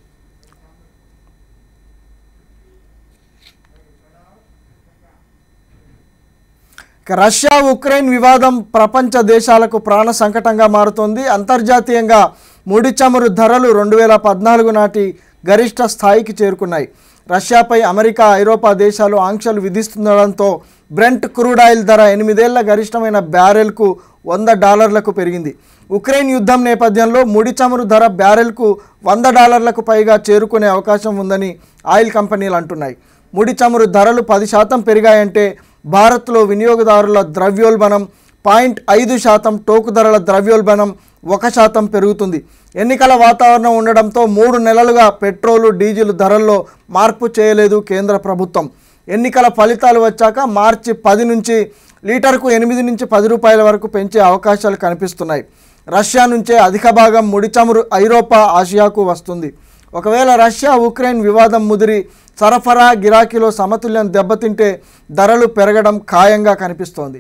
ఇక రష్యా ఉక్రెయిన్ వివాదం ప్రపంచ దేశాలకు ప్రాణ సంకటంగా మారుతోంది అంతర్జాతీయంగా ముడి చమురు ధరలు రెండు వేల పద్నాలుగు నాటి గరిష్ట స్థాయికి చేరుకున్నాయి రష్యాపై అమెరికా ఐరోపా దేశాలు ఆంక్షలు విధిస్తుండడంతో బ్రెంట్ క్రూడ్ ఆయిల్ ధర ఎనిమిదేళ్ల గరిష్టమైన బ్యారెల్కు వంద డాలర్లకు పెరిగింది ఉక్రెయిన్ యుద్ధం నేపథ్యంలో ముడి చమురు ధర బ్యారెల్కు వంద డాలర్లకు పైగా చేరుకునే అవకాశం ఉందని ఆయిల్ కంపెనీలు అంటున్నాయి ముడి చమురు ధరలు పది శాతం పెరిగాయంటే భారత్లో వినియోగదారుల ద్రవ్యోల్బణం పాయింట్ ఐదు శాతం టోకు ధరల ద్రవ్యోల్బణం ఒక శాతం పెరుగుతుంది ఎన్నికల వాతావరణం ఉండడంతో మూడు నెలలుగా పెట్రోలు డీజిల్ ధరల్లో మార్పు చేయలేదు కేంద్ర ప్రభుత్వం ఎన్నికల ఫలితాలు వచ్చాక మార్చి పది నుంచి లీటర్కు ఎనిమిది నుంచి పది రూపాయల వరకు పెంచే అవకాశాలు కనిపిస్తున్నాయి రష్యా నుంచే అధిక భాగం ముడి చమురు ఐరోపా ఆసియాకు వస్తుంది ఒకవేళ రష్యా ఉక్రెయిన్ వివాదం ముదిరి సరఫరా గిరాకీలో సమతుల్యం దెబ్బతింటే ధరలు పెరగడం ఖాయంగా కనిపిస్తోంది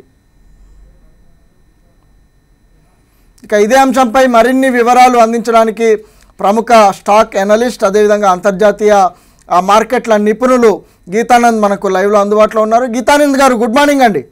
ఇక ఇదే అంశంపై మరిన్ని వివరాలు అందించడానికి ప్రముఖ స్టాక్ ఎనలిస్ట్ అదేవిధంగా అంతర్జాతీయ ఆ, మార్కెట్ల నిపుణులు గీతానంద్ మనకు లైవ్లో అందుబాటులో ఉన్నారు గీతానంద్ గారు గుడ్ మార్నింగ్ అండి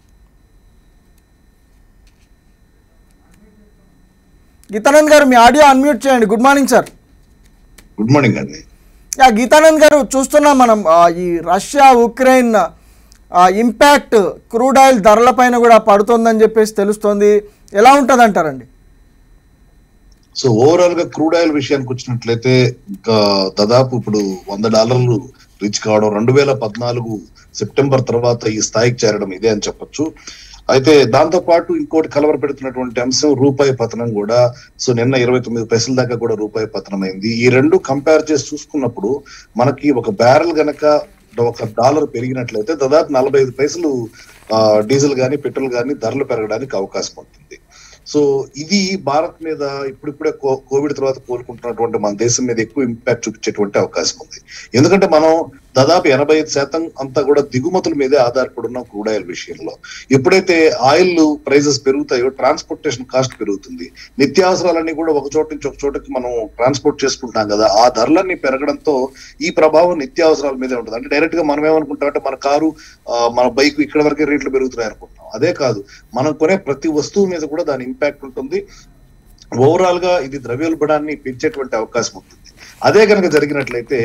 గీతానంద్ గారు మీ ఆడియో అన్మ్యూట్ చేయండి good morning sir good morning అండి యా గీతానంద్ గారు చూస్తున్నాం మనం ఆ, ఈ రష్యా ఉక్రెయిన్ ఆ, ఇంపాక్ట్ క్రూడ్ ఆయిల్ ధరలపైన కూడా పడుతుందని చెప్పేసి తెలుస్తోంది ఎలా ఉంటుంది అంటారండి సో ఓవరాల్ గా క్రూడ్ ఆయిల్ విషయానికి వచ్చినట్లయితే ఇంకా దాదాపు ఇప్పుడు వంద డాలర్లు రీచ్ కావడం రెండు వేల పద్నాలుగు సెప్టెంబర్ తర్వాత ఈ స్థాయికి చేరడం ఇదే అని చెప్పొచ్చు అయితే దాంతో పాటు ఇంకోటి కలవర పెడుతున్నటువంటి అంశం రూపాయి పతనం కూడా సో నిన్న ఇరవై తొమ్మిది పైసల దాకా కూడా రూపాయి పతనం అయింది ఈ రెండు కంపేర్ చేసి చూసుకున్నప్పుడు మనకి ఒక బ్యారెల్ గనక ఒక డాలర్ పెరిగినట్లయితే దాదాపు నలభై ఐదు పైసలు ఆ, డీజిల్ గానీ పెట్రోల్ గానీ ధరలు పెరగడానికి అవకాశం ఉంటుంది సో ఇది భారత్ మీద ఇప్పుడిప్పుడే కో- కోవిడ్ తర్వాత కోలుకుంటున్నటువంటి మన దేశం మీద ఎక్కువ ఇంపాక్ట్ చూపించేటువంటి అవకాశం ఉంది ఎందుకంటే మనం దాదాపు ఎనభై ఐదు శాతం అంతా కూడా దిగుమతుల మీదే ఆధారపడి ఉన్నాం క్రూడ్ ఆయిల్ విషయంలో ఎప్పుడైతే ఆయిల్ ప్రైజెస్ పెరుగుతాయో ట్రాన్స్పోర్టేషన్ కాస్ట్ పెరుగుతుంది నిత్యావసరాలన్నీ కూడా ఒక చోట నుంచి ఒక చోటకి మనం ట్రాన్స్పోర్ట్ చేసుకుంటాం కదా ఆ ధరలన్నీ పెరగడంతో ఈ ప్రభావం నిత్యావసరాల మీదే ఉంటుంది అంటే డైరెక్ట్ గా మనం ఏమనుకుంటాం అంటే మన కారు ఆ, మన బైక్ ఇక్కడ వరకే రేట్లు పెరుగుతున్నాయి అనుకుంటాం అదే కాదు మనం కొనే ప్రతి వస్తువు మీద కూడా దాని ఇంపాక్ట్ ఉంటుంది ఓవరాల్ గా ఇది ద్రవ్యోల్బణాన్ని పెంచేటువంటి అవకాశం ఉంటుంది అదే కనుక జరిగినట్లయితే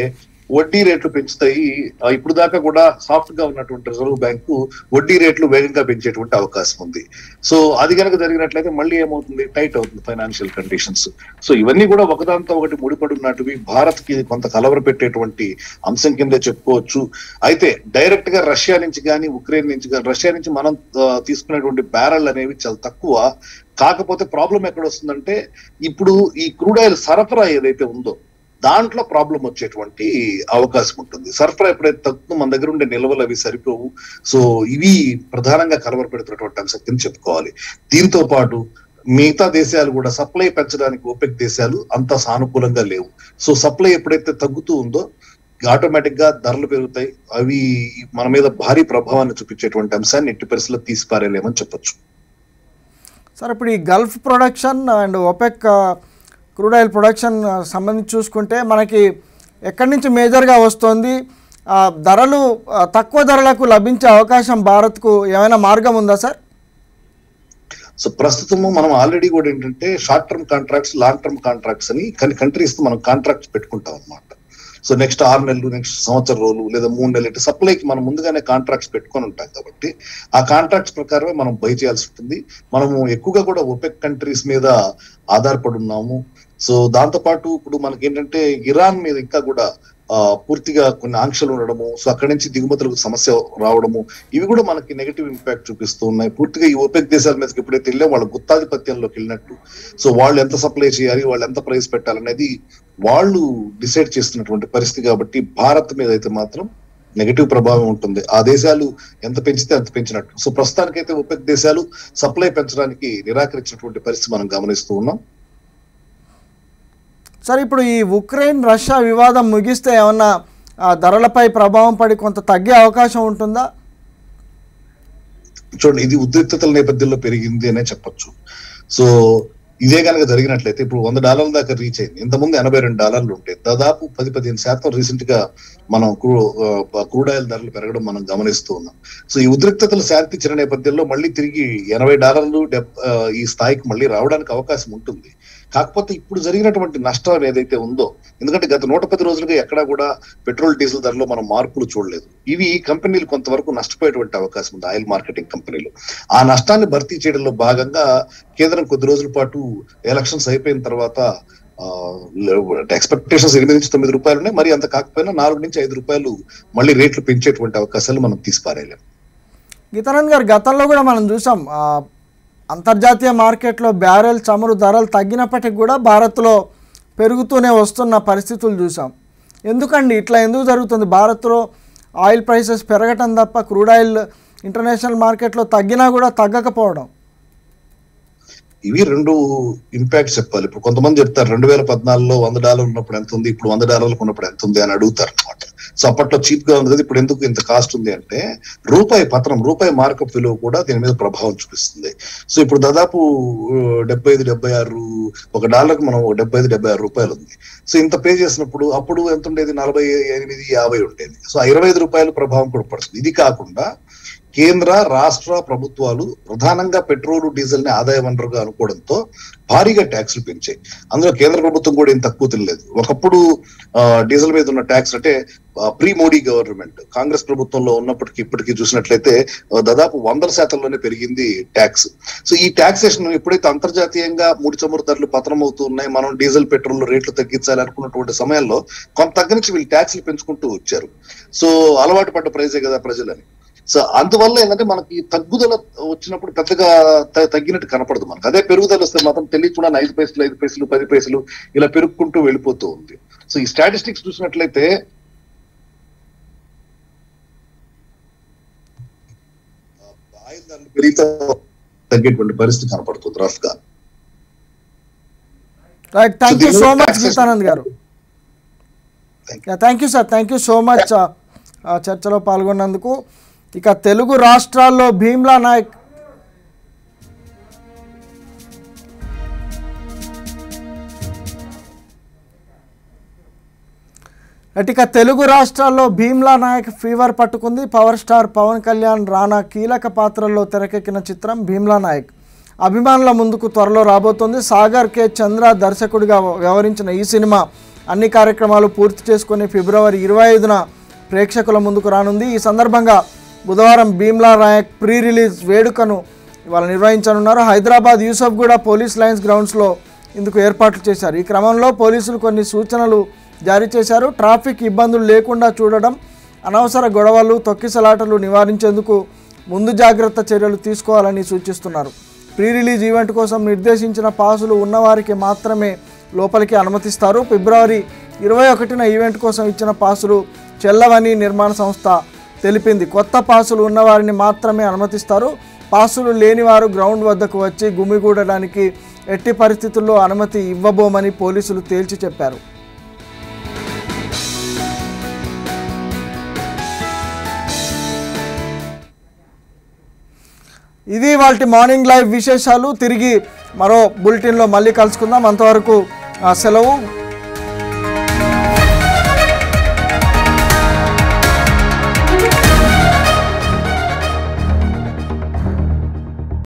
వడ్డీ రేట్లు పెంచుతాయి ఆ, ఇప్పుడు దాకా కూడా సాఫ్ట్ గా ఉన్నటువంటి రిజర్వ్ బ్యాంకు వడ్డీ రేట్లు వేగంగా పెంచేటువంటి అవకాశం ఉంది సో అది కనుక జరిగినట్లయితే మళ్ళీ ఏమవుతుంది టైట్ అవుతుంది ఫైనాన్షియల్ కండిషన్స్ సో ఇవన్నీ కూడా ఒకదాంతో ఒకటి ముడిపడి ఉన్నటివి భారత్ కి కొంత కలవర పెట్టేటువంటి అంశం కిందే చెప్పుకోవచ్చు అయితే డైరెక్ట్ గా రష్యా నుంచి కానీ ఉక్రెయిన్ నుంచి కానీ రష్యా నుంచి మనం ఆ, తీసుకునేటువంటి బ్యారల్ అనేవి చాలా తక్కువ కాకపోతే ప్రాబ్లం ఎక్కడ వస్తుందంటే ఇప్పుడు ఈ క్రూడ్ ఆయిల్ సరఫరా ఏదైతే ఉందో దాంట్లో ప్రాబ్లం వచ్చేటువంటి అవకాశం ఉంటుంది సరఫరా ఎప్పుడైతే తగ్గుతుందో మన దగ్గర ఉండే నిల్వలు అవి సరిపోవు సో ఇవి ప్రధానంగా కలవర పెడుతున్నటువంటి అంశం కింద చెప్పుకోవాలి దీంతో పాటు మిగతా దేశాలు కూడా సప్లై పెంచడానికి ఓపెక్ దేశాలు అంత సానుకూలంగా లేవు సో సప్లై ఎప్పుడైతే తగ్గుతూ ఉందో ఆటోమేటిక్ గా ధరలు పెరుగుతాయి అవి మన మీద భారీ ప్రభావాన్ని చూపించేటువంటి అంశాన్ని ఎట్టి పరిస్థితుల్లో తీసిపారేలేమని చెప్పొచ్చు సార్ ఇప్పుడు ఈ gulf production and OPEC crude oil production ఆ, సంబంధించి చూసుకుంటే మనకి ఎక్కడి నుంచి మేజర్గా వస్తుంది ఆ, ధరలు ఆ, తక్కువ ధరలకు లభించే అవకాశం భారత్కు ఏమైనా మార్గం ఉందా సార్ సో ప్రస్తుతము మనం ఆల్రెడీ కూడా ఏంటంటే short term contracts long term contracts అని కానీ కంట్రీస్ తో మనం కాంట్రాక్ట్స్ పెట్టుకుంటాం అన్నమాట సో నెక్స్ట్ ఆరు నెలలు నెక్స్ట్ సంవత్సరం రోజులు లేదా మూడు నెలలు ఇట్లా సప్లైకి మనం ముందుగానే కాంట్రాక్ట్స్ పెట్టుకొని ఉంటాం కాబట్టి ఆ కాంట్రాక్ట్స్ ప్రకారమే మనం బై చేయాల్సి ఉంటుంది మనము ఎక్కువగా కూడా ఒపెక్ కంట్రీస్ మీద ఆధారపడి ఉన్నాము సో దాంతో పాటు ఇప్పుడు మనకి ఏంటంటే ఇరాన్ మీద ఇంకా కూడా ఆ, పూర్తిగా కొన్ని ఆంక్షలు ఉండడము సో అక్కడి నుంచి దిగుమతులకు సమస్య రావడము ఇవి కూడా మనకి నెగటివ్ ఇంపాక్ట్ చూపిస్తూ ఉన్నాయి పూర్తిగా ఈ ఓపెక్ దేశాల మీదకి ఎప్పుడైతే వెళ్ళాం వాళ్ళ గుత్తాధిపత్యంలోకి వెళ్ళినట్టు సో వాళ్ళు ఎంత సప్లై చేయాలి వాళ్ళు ఎంత ప్రైస్ పెట్టాలనేది వాళ్ళు డిసైడ్ చేస్తున్నటువంటి పరిస్థితి కాబట్టి భారత్ మీద అయితే మాత్రం నెగటివ్ ప్రభావం ఉంటుంది ఆ దేశాలు ఎంత పెంచితే అంత పెంచినట్టు సో ప్రస్తుతానికైతే ఒపెక్ దేశాలు సప్లై పెంచడానికి నిరాకరించినటువంటి పరిస్థితి మనం గమనిస్తూ ఉన్నాం సార్ ఇప్పుడు ఈ ఉక్రెయిన్ రష్యా వివాదం ముగిస్తే ఏమన్నా ఆ, ధరలపై ప్రభావం పడి కొంత తగ్గే అవకాశం ఉంటుందా చూడండి ఇది ఉద్రిక్తతల నేపథ్యంలో పెరిగింది అనే చెప్పొచ్చు సో ఇదే కనుక జరిగినట్లయితే ఇప్పుడు వంద డాలర్ల దాకా రీచ్ అయింది ఇంతకుముందు ఎనభై రెండు డాలర్లు ఉంటాయి దాదాపు పది పదిహేను శాతం రీసెంట్ గా మనం క్రూడ్ ఆయిల్ ధరలు పెరగడం మనం గమనిస్తూ ఉన్నాం సో ఈ ఉద్రిక్తతలు శాంతించిన నేపథ్యంలో మళ్ళీ తిరిగి ఎనభై డాలర్లు డెబ్- ఆ, ఈ స్థాయికి మళ్ళీ రావడానికి అవకాశం ఉంటుంది కాకపోతే ఇప్పుడు జరిగినటువంటి నష్టం ఏదైతే ఉందో ఎందుకంటే గత నూట పది రోజులుగా ఎక్కడా కూడా పెట్రోల్ డీజిల్ ధరలో మనం మార్పులు చూడలేదు ఇవి కంపెనీలు కొంతవరకు నష్టపోయేటువంటి అవకాశం ఉంది ఆయిల్ మార్కెటింగ్ కంపెనీలు ఆ నష్టాన్ని భర్తీ చేయడంలో భాగంగా కేంద్రం కొద్ది రోజుల పాటు ఎలక్షన్స్ అయిపోయిన తర్వాత ఎక్స్పెక్టేషన్స్ ఎనిమిది నుంచి తొమ్మిది రూపాయలు ఉన్నాయి మరి అంత కాకపోయినా నాలుగు నుంచి ఐదు రూపాయలు మళ్ళీ రేట్లు పెంచేటువంటి అవకాశాలు మనం తీసిపారేయలేం గీతానంద్ గారు గతంలో కూడా మనం చూసాం ఆ, అంతర్జాతీయ మార్కెట్లో బ్యారెల్ చమురు ధరలు తగ్గినప్పటికీ కూడా భారత్లో పెరుగుతూనే వస్తున్న పరిస్థితులు చూసాం ఎందుకండి ఇట్లా ఎందుకు జరుగుతుంది భారత్లో ఆయిల్ ప్రైసెస్ పెరగటం తప్ప క్రూడ్ ఆయిల్ ఇంటర్నేషనల్ మార్కెట్లో తగ్గినా కూడా తగ్గకపోవడం ఇవి రెండు ఇంపాక్ట్ చెప్పాలి ఇప్పుడు కొంతమంది చెప్తారు రెండు వేల పద్నాలుగులో వంద డాలర్లు ఉన్నప్పుడు ఎంత ఉంది ఇప్పుడు వంద డాలర్లకు ఉన్నప్పుడు ఎంత ఉంది అని అడుగుతారు అనమాట సో అప్పట్లో చీప్ గా ఉంది కదా ఇప్పుడు ఎందుకు ఇంత కాస్ట్ ఉంది అంటే రూపాయి పత్రం రూపాయి మార్కప్ విలువ కూడా దీని మీద ప్రభావం చూపిస్తుంది సో ఇప్పుడు దాదాపు ఆ, డెబ్బై ఐదు డెబ్బై ఆరు ఒక డాలర్కి మనం డెబ్బై ఐదు డెబ్బై ఆరు రూపాయలు ఉంది సో ఇంత పే చేసినప్పుడు అప్పుడు ఎంత ఉండేది నలభై ఎనిమిది యాభై ఉండేది సో ఆ ఇరవై ఐదు రూపాయల ప్రభావం కూడా పడుతుంది ఇది కాకుండా కేంద్ర రాష్ట్ర ప్రభుత్వాలు ప్రధానంగా పెట్రోల్ డీజిల్ ని ఆదాయ వనరుగా అనుకోవడంతో భారీగా ట్యాక్సులు పెంచాయి అందులో కేంద్ర ప్రభుత్వం కూడా ఏం తక్కువ తినలేదు ఒకప్పుడు ఆ, డీజిల్ మీద ఉన్న ట్యాక్స్ అంటే ప్రీ మోడీ గవర్నమెంట్ కాంగ్రెస్ ప్రభుత్వంలో ఉన్నప్పటికీ ఇప్పటికీ చూసినట్లయితే ఆ, దాదాపు వందల శాతంలోనే పెరిగింది ట్యాక్స్ సో ఈ టాక్సేషన్ ఎప్పుడైతే అంతర్జాతీయంగా ముడి చమురు ధరలు పతనం అవుతూ ఉన్నాయి మనం డీజిల్ పెట్రోల్ రేట్లు తగ్గించాలి అనుకున్నటువంటి సమయంలో కొంత తగ్గ నుంచి వీళ్ళు ట్యాక్స్లు పెంచుకుంటూ వచ్చారు సో అలవాటు పడ్డ ప్రైజే కదా ప్రజలని సో అందువల్ల ఏంటంటే మనకి తగ్గుదల వచ్చినప్పుడు పెద్దగా త- తగ్గినట్టు కనపడదు మనకు అదే పెరుగుదల వస్తే మాత్రం తెలియకుండా ఐదు పైసలు ఐదు పైసలు పది పైసలు ఇలా పెరుగుకుంటూ వెళ్ళిపోతూ ఉంది సో ఈ స్టాటిస్టిక్స్ చూసినట్లయితే ఆయిల్ ధరలు పెరిగితే తగ్గేటువంటి పరిస్థితి కనపడుతుంది రఫ్ గా రైట్ థ్యాంక్ యూ దీని సో మీద మచ్ taxation- గీతానంద్ గారు Thank thank you sir thank you so much చర్చలో పాల్గొన్నందుకు ఇక తెలుగు రాష్ట్రాల్లో భీమ్లా నాయక్ ఇక తెలుగు రాష్ట్రాల్లో భీమ్లా నాయక్ ఫీవర్ పట్టుకుంది పవర్ స్టార్ పవన్ కళ్యాణ్ రానా కీలక పాత్రల్లో తెరకెక్కిన చిత్రం భీమ్లా నాయక్ అభిమానుల ముందుకు త్వరలో రాబోతోంది సాగర్ కే చంద్ర దర్శకుడిగా వ్యవహరించిన ఈ సినిమా అన్ని కార్యక్రమాలు పూర్తి చేసుకుని ఫిబ్రవరి ఇరవై ఐదున ప్రేక్షకుల ముందుకు రానుంది ఈ సందర్భంగా బుధవారం భీమ్లా నాయక్ ప్రీ రిలీజ్ వేడుకను ఇవాళ నిర్వహించనున్నారు హైదరాబాద్ యూసఫ్గూడ పోలీస్ లైన్స్ గ్రౌండ్స్లో ఇందుకు ఏర్పాట్లు చేశారు ఈ క్రమంలో పోలీసులు కొన్ని సూచనలు జారీ చేశారు ట్రాఫిక్ ఇబ్బందులు లేకుండా చూడడం అనవసర గొడవలు తొక్కిసలాటలు నివారించేందుకు ముందు జాగ్రత్త చర్యలు తీసుకోవాలని సూచిస్తున్నారు ప్రీ రిలీజ్ ఈవెంట్ కోసం నిర్దేశించిన పాసులు ఉన్నవారికి మాత్రమే లోపలికి అనుమతిస్తారు ఫిబ్రవరి ఇరవై ఒకటిన ఈవెంట్ కోసం ఇచ్చిన పాసులు చెల్లవని నిర్మాణ సంస్థ తెలిపింది కొత్త పాసులు ఉన్నవారిని మాత్రమే అనుమతిస్తారు పాసులు లేని వారు గ్రౌండ్ వద్దకు వచ్చి గుమిగూడడానికి ఎట్టి పరిస్థితుల్లో అనుమతి ఇవ్వబోమని పోలీసులు తేల్చి చెప్పారు ఇది వాళ్ళ మార్నింగ్ లైవ్ విశేషాలు తిరిగి మరో బులెటిన్లో మళ్ళీ కలుసుకుందాం అంతవరకు ఆ, సెలవు